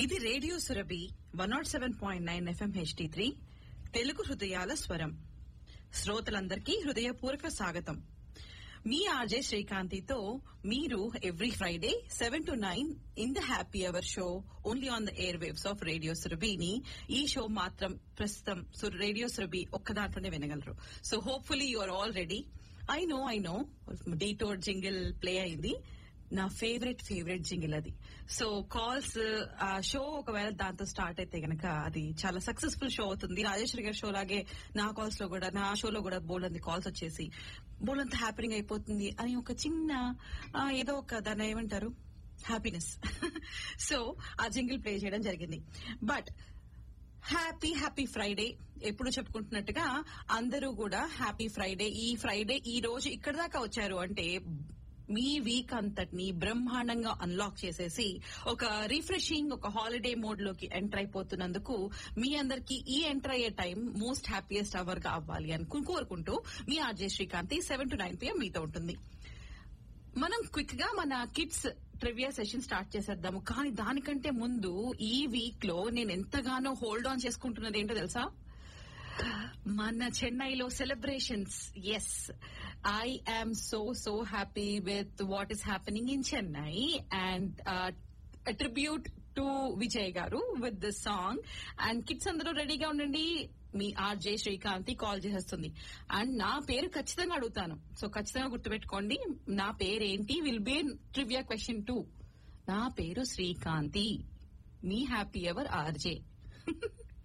ఇది radio Surabhi one naught seven point nine FM HD three Telugu హృదయాల స్వరం శ్రోతలందరికీ హృదయపూర్వక స్వాగతం మీ ఆర్జే శ్రీకాంతితో మీరు every Friday seven to nine in the happy hour show only on the air waves of radio సురభిని ఈ షో మాత్రం ప్రస్తుతం రేడియో సురభి ఒక్క దాంట్లోనే వినగలరు so hopefully you are all ready I know I know detour jingle play అయింది నా favourite favourite jingle అది సో కాల్స్ ఆ షో ఒకవేళ దాంతో స్టార్ట్ అయితే గనక అది చాలా సక్సెస్ఫుల్ షో అవుతుంది రాజేశ్వరి గారి షో లాగే నా కాల్స్ లో కూడా నా షోలో కూడా బోల్డ్ కాల్స్ వచ్చేసి బోల్డ్ అంత హ్యాపీగా అయిపోతుంది అని ఒక చిన్న ఆ, ఏదో ఒక దాన్ని ఏమంటారు హ్యాపీనెస్ సో ఆ జింగిల్ ప్లే చేయడం జరిగింది బట్ హ్యాపీ హ్యాపీ ఫ్రైడే ఎప్పుడు చెప్పుకుంటున్నట్టుగా అందరూ కూడా హ్యాపీ ఫ్రైడే ఈ ఫ్రైడే ఈ రోజు ఇక్కడ దాకా వచ్చారు అంటే మీ వీక్ అంతటిని బ్రహ్మాండంగా అన్లాక్ చేసేసి ఒక రిఫ్రెషింగ్ ఒక హాలిడే మోడ్ లోకి ఎంటర్ అయిపోతున్నందుకు మీ అందరికి ఈ ఎంటర్ అయ్యే టైం మోస్ట్ హ్యాపీయెస్ట్ అవర్ గా అవ్వాలి అని కోరుకుంటూ మీ RJ Srikanthi seven to nine PM మీతో ఉంటుంది మనం క్విక్ గా మన కిడ్స్ ట్రివియా సెషన్ స్టార్ట్ చేసేద్దాము కానీ దానికంటే ముందు ఈ వీక్ లో నేను ఎంతగానో హోల్డ్ ఆన్ చేసుకుంటున్నది ఏంటో తెలుసా మన చెన్నైలో celebrations yes I am so so happy with what is happening in Chennai and attribute to Vijay garu with this song and kids అందరూ రెడీగా ఉండండి మీ ఆర్జే శ్రీకాంతి కాల్ చేసేస్తుంది అండ్ నా పేరు ఖచ్చితంగా అడుగుతాను సో ఖచ్చితంగా గుర్తుపెట్టుకోండి నా పేరేంటి will be trivia question two నా పేరు శ్రీకాంతి మీ హ్యాపీ ఎవర్ ఆర్జే